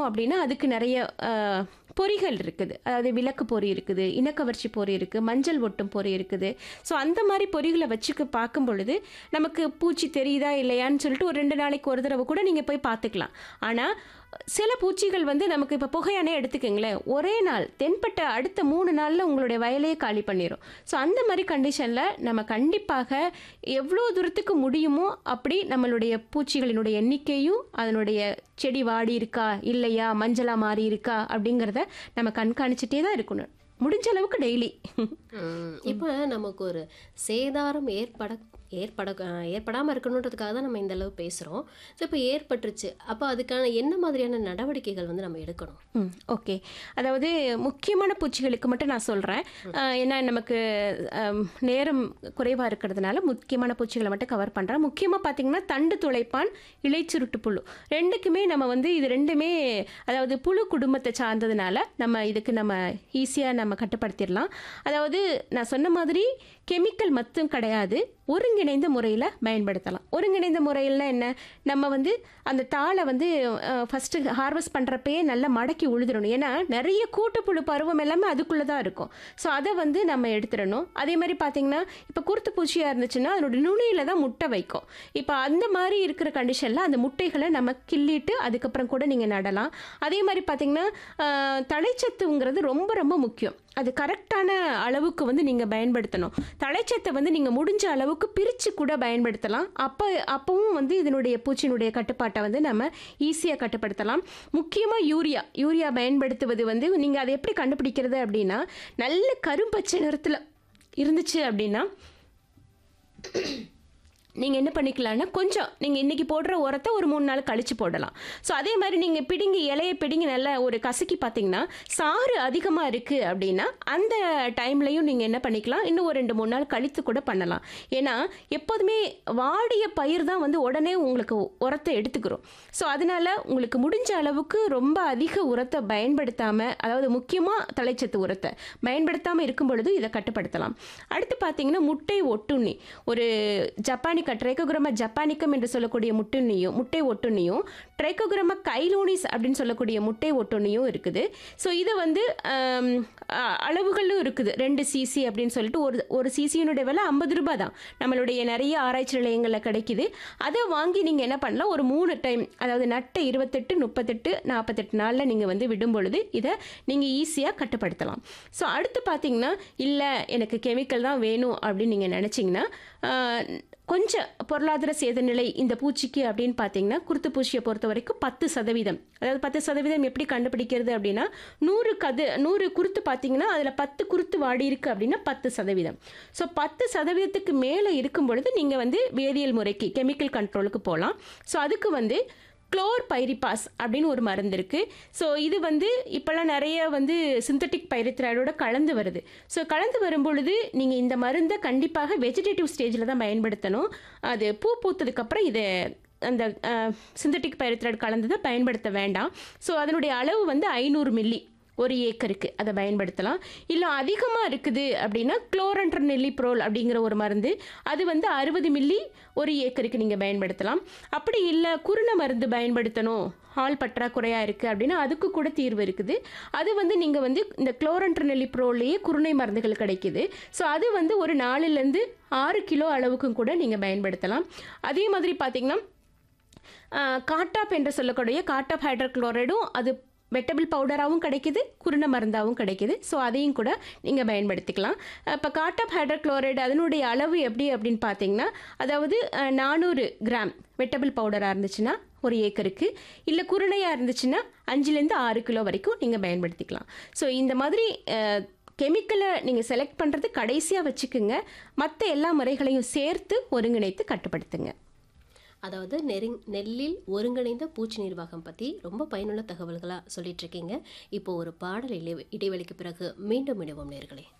அப்படின்னா அதுக்கு நிறைய அஹ், பொறிகள் இருக்குது அதாவது விளக்கு பொறி இருக்குது இனக்கவர்ச்சி பொறி இருக்குது மஞ்சள் ஒட்டும் பொறி இருக்குது ஸோ அந்த மாதிரி பொறிகளை வச்சுக்க பார்க்கும் பொழுது நமக்கு பூச்சி தெரியுதா இல்லையான்னு சொல்லிட்டு ஒரு ரெண்டு நாளைக்கு ஒரு தடவை கூட நீங்கள் போய் பார்த்துக்கலாம் ஆனால் சில பூச்சிகள் வந்து நமக்கு இப்போ புகையானே எடுத்துக்கோங்களேன் ஒரே நாள் தென்பட்ட அடுத்த மூணு நாளில் உங்களுடைய வயலையே காலி பண்ணிடும் ஸோ அந்த மாதிரி கண்டிஷனில் நம்ம கண்டிப்பாக எவ்வளோ தூரத்துக்கு முடியுமோ அப்படி நம்மளுடைய பூச்சிகளினுடைய எண்ணிக்கையும் அதனுடைய செடி வாடி இருக்கா இல்லையா மஞ்சளா மாறி இருக்கா அப்படிங்கிறத நம்ம கண்காணிச்சிட்டே தான் இருக்கணும் முடிஞ்ச அளவுக்கு டெய்லி ம், இப்போ நமக்கு ஒரு சேதாரம் ஏற்பட ஏற்பட ஏற்படாமல் இருக்கணுன்றதுக்காக தான் நம்ம இந்த அளவு பேசுகிறோம் ஸோ இப்போ ஏற்பட்டுருச்சு அப்போ அதுக்கான என்ன மாதிரியான நடவடிக்கைகள் வந்து நம்ம எடுக்கணும் ம் ஓகே அதாவது முக்கியமான பூச்சிகளுக்கு மட்டும் நான் சொல்கிறேன் ஏன்னா நமக்கு அம், நேரம் குறைவாக இருக்கிறதுனால முக்கியமான பூச்சிகளை மட்டும் கவர் பண்ணுறேன் முக்கியமாக பார்த்தீங்கன்னா தண்டு துளைப்பான் இலைச்சுருட்டு புழு ரெண்டுக்குமே நம்ம வந்து இது ரெண்டுமே அதாவது புழு குடும்பத்தை சார்ந்ததுனால நம்ம இதுக்கு நம்ம ஈஸியாக நம்ம கட்டுப்படுத்திடலாம் அதாவது நான் சொன்ன மாதிரி கெமிக்கல் மட்டும் கிடையாது ஒருங்கிணைந்த முறையில் பயன்படுத்தலாம் ஒருங்கிணைந்த முறையில் என்ன நம்ம வந்து அந்த தாளை வந்து ஃபஸ்ட்டு ஹார்வெஸ்ட் பண்ணுறப்பயே நல்லா மடக்கி உழுதுறணும் ஏன்னா நிறைய கூட்டுப்புழு பருவம் எல்லாமே அதுக்குள்ளே தான் இருக்கும் ஸோ அதை வந்து நம்ம எடுத்துடணும் அதே மாதிரி பார்த்தீங்கன்னா இப்போ குருத்து பூச்சியாக இருந்துச்சுன்னா அதனோட நுனியில் தான் முட்டை வைக்கும் இப்போ அந்த மாதிரி இருக்கிற கண்டிஷனில் அந்த முட்டைகளை நம்ம கிள்ளிட்டு அதுக்கப்புறம் கூட நீங்கள் நடலாம் அதே மாதிரி பார்த்தீங்கன்னா ஆஹ், தழைச்சத்துங்கிறது ரொம்ப ரொம்ப முக்கியம் அது கரெக்டான அளவுக்கு வந்து நீங்கள் பயன்படுத்தணும் தழைச்சத்தை வந்து நீங்கள் முடிஞ்ச அளவுக்கு பிரித்து கூட பயன்படுத்தலாம் அப்போ அப்பவும் வந்து இதனுடைய பூச்சியினுடைய கட்டுப்பாட்டை வந்து நம்ம ஈஸியாக கட்டுப்படுத்தலாம் முக்கியமாக யூரியா யூரியா பயன்படுத்துவது வந்து நீங்கள் அதை எப்படி கண்டுபிடிக்கிறது அப்படின்னா நல்ல கரும்பச்சை நிறத்தில் இருந்துச்சு அப்படின்னா நீங்கள் என்ன பண்ணிக்கலாம்னா கொஞ்சம் நீங்கள் இன்றைக்கி போடுற உரத்தை ஒரு மூணு நாள் கழித்து போடலாம் ஸோ அதே மாதிரி நீங்கள் பிடுங்கி இலையை பிடுங்கி நல்லா ஒரு கசக்கி பார்த்தீங்கன்னா சாறு அதிகமாக இருக்குது அப்படின்னா அந்த டைம்லையும் நீங்கள் என்ன பண்ணிக்கலாம் இன்னும் ஒரு ரெண்டு மூணு நாள் கழித்து கூட பண்ணலாம் ஏன்னா எப்போதுமே வாடிய பயிர் தான் வந்து உடனே உங்களுக்கு உரத்தை எடுத்துக்கிறோம் ஸோ அதனால் உங்களுக்கு முடிஞ்ச அளவுக்கு ரொம்ப அதிக உரத்தை பயன்படுத்தாமல் அதாவது முக்கியமாக தலைச்சத்து உரத்தை பயன்படுத்தாமல் இருக்கும் பொழுது இதை கட்டுப்படுத்தலாம் அடுத்து பார்த்தீங்கன்னா முட்டை ஒட்டுண்ணி ஒரு ஜப்பானிக்க ட்ரைக்கோகிராம ஜப்பானிக்கம் என்று சொல்லக்கூடிய முட்டுண்ணியும் முட்டை ஒட்டுண்ணியும் ட்ரைக்கோகிராம கைலோனிஸ் அப்படின்னு சொல்லக்கூடிய முட்டை ஒட்டுண்ணியும் இருக்குது ஸோ இது வந்து ஆம், அ- அளவுகளும் இருக்குது ரெண்டு சிசி அப்படின்னு சொல்லிட்டு ஒரு ஒரு சிசியினுடைய விலை ஐம்பது ரூபாய் தான் நம்மளுடைய நிறைய ஆராய்ச்சி நிலையங்களில் கிடைக்குது அதை வாங்கி நீங்கள் என்ன பண்ணலாம் ஒரு மூணு டைம் அதாவது நட்டை இருபத்தெட்டு முப்பத்தெட்டு நாற்பத்தெட்டு நாளில் நீங்கள் வந்து விடும் பொழுது இதை நீங்கள் ஈஸியாக கட்டுப்படுத்தலாம் ஸோ அடுத்து பார்த்தீங்கன்னா இல்லை எனக்கு கெமிக்கல் தான் வேணும் அப்படின்னு நீங்கள் நினச்சிங்கன்னா கொஞ்சம் பொருளாதார சேத நிலை இந்த பூச்சிக்கு அப்படின்னு பார்த்தீங்கன்னா குருத்து பூச்சியை பொறுத்த வரைக்கும் பத்து சதவீதம் அதாவது பத்து சதவீதம் எப்படி கண்டுபிடிக்கிறது அப்படின்னா நூறு கது நூறு குருத்து பார்த்தீங்கன்னா அதில் பத்து குருத்து வாடி இருக்கு அப்படின்னா பத்து சதவீதம் ஸோ பத்து சதவீதத்துக்கு மேலே இருக்கும் பொழுது நீங்கள் வந்து வேதியியல் முறைக்கு கெமிக்கல் கண்ட்ரோலுக்கு போகலாம் ஸோ அதுக்கு வந்து குளோர் பைரிபாஸ் அப்படின்னு ஒரு மருந்து இருக்குது ஸோ இது வந்து இப்போல்லாம் நிறைய வந்து சிந்தட்டிக் பைரித்ராய்டோட கலந்து வருது ஸோ கலந்து வரும்பொழுது நீங்கள் இந்த மருந்தை கண்டிப்பாக வெஜிடேட்டிவ் ஸ்டேஜில் தான் பயன்படுத்தணும் அது பூ பூத்ததுக்கப்புறம் இதை அந்த சிந்தட்டிக் பைரித்ராய்டு கலந்ததை பயன்படுத்த வேண்டாம் ஸோ அதனுடைய அளவு வந்து ஐநூறு மில்லி ஒரு ஏக்கருக்கு அதை பயன்படுத்தலாம் இல்லை அதிகமாக இருக்குது அப்படின்னா குளோரன்ட்ர நெல்லிப்ரோல் அப்படிங்கிற ஒரு மருந்து அது வந்து அறுபது மில்லி ஒரு ஏக்கருக்கு நீங்கள் பயன்படுத்தலாம் அப்படி இல்லை குருணை மருந்து பயன்படுத்தணும் ஆள் பற்றாக்குறையாக இருக்குது அப்படின்னா அதுக்கு கூட தீர்வு இருக்குது அது வந்து நீங்கள் வந்து இந்த குளோரன்ட்ர நெல்லிப்ரோல்லையே குருணை மருந்துகள் கிடைக்குது ஸோ அது வந்து ஒரு நாலுலேருந்து ஆறு கிலோ அளவுக்கும் கூட நீங்கள் பயன்படுத்தலாம் அதே மாதிரி பார்த்தீங்கன்னா காட்டாப் என்று சொல்லக்கூடிய காட்டாப் ஹைட்ரோக்ளோரைடும் அது வெட்டபிள் பவுடராகவும் கிடைக்குது குருணை மருந்தாகவும் கிடைக்குது ஸோ அதையும் கூட நீங்கள் பயன்படுத்திக்கலாம் இப்போ காட்டாப் ஹைட்ரோக்ளோரைடு அதனுடைய அளவு எப்படி அப்படின்னு பார்த்தீங்கன்னா அதாவது நானூறு கிராம் வெட்டபிள் பவுடராக இருந்துச்சுன்னா ஒரு ஏக்கருக்கு இல்லை குருணையாக இருந்துச்சுன்னா அஞ்சுலேருந்து ஆறு கிலோ வரைக்கும் நீங்கள் பயன்படுத்திக்கலாம் ஸோ இந்த மாதிரி கெமிக்கலை நீங்கள் செலக்ட் பண்ணுறது கடைசியாக வச்சுக்குங்க மற்ற எல்லா முறைகளையும் சேர்த்து ஒருங்கிணைத்து கட்டுப்படுத்துங்க அதாவது நெருங் நெல்லில் ஒருங்கிணைந்த பூச்சி நிர்வாகம் பற்றி ரொம்ப பயனுள்ள தகவல்களாக சொல்லிட்டு இருக்கீங்க இப்போ ஒரு பாடல் இலை இடைவெளிக்கு பிறகு மீண்டும் இடுவோம் நேர்களே